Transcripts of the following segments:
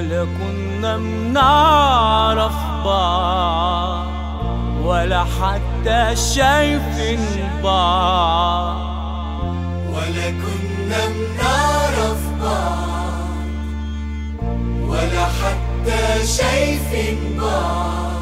ولا كنا بنعرف بعض ولا حتى شايفين بعض ولا كنا بنعرف بعض ولا حتى شايفين بعض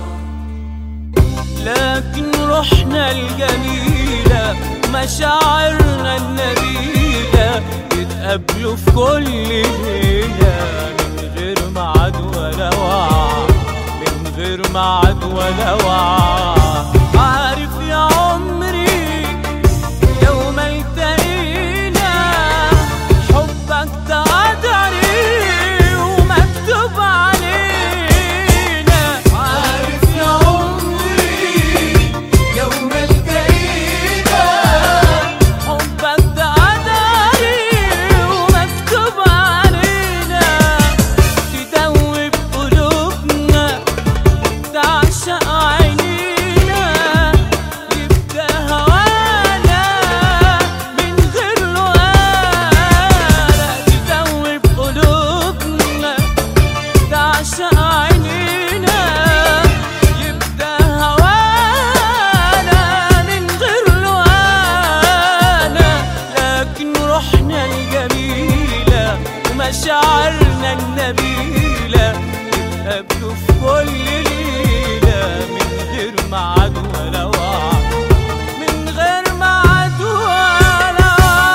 لكن روحنا الجميلة مشاعرنا النبيلة يتقابلوا في كل ليلة من غير ميعاد ولا وعد من غير ميعاد ولا وعد عارف يا عمري يوم التقينا حبك تقدري ومكتوب علينا عارف يا عمري يوم التقينا حبك تقدري ومكتوب علينا تدوب قلوبنا تعشق عينينا يبدأ هوانا من غير لقانا تدوب قلوبنا تعشق عينينا يبدأ هوانا من غير لقانا لكن روحنا الجميلة ومشاعرنا النبيلة يتقابلوا في كل ليلة من غير ميعاد ولا وعد من غير ميعاد ولا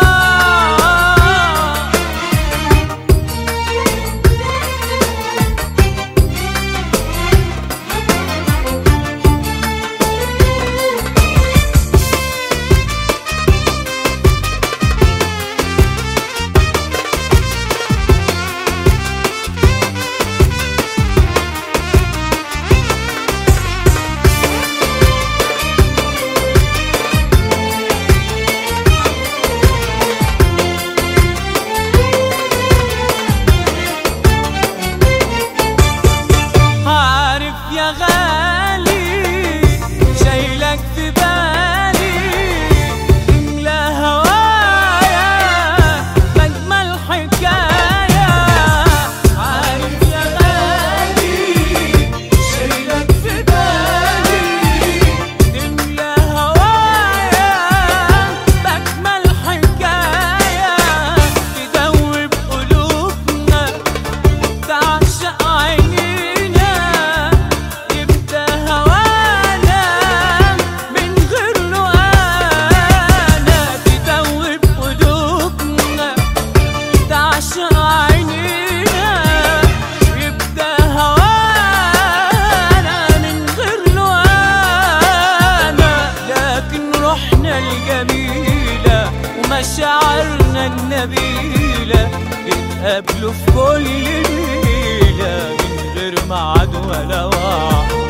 وعد عارف يا غالي شايلك في بالي املا هوايا مجمل حكاية عارف يا غالي شايلك في بالي املا هوايا مجمل حكاية تدوب قلوبنا تعشق عينينا يبدأ هوانا من غير لقانا تدوب قلوبنا تعشق عينينا يبدأ هوانا من غير لقانا لكن روحنا الجميلة ومشاعرنا النبيلة يتقابلوا في كل ليلة من غير ميعاد ولا وعد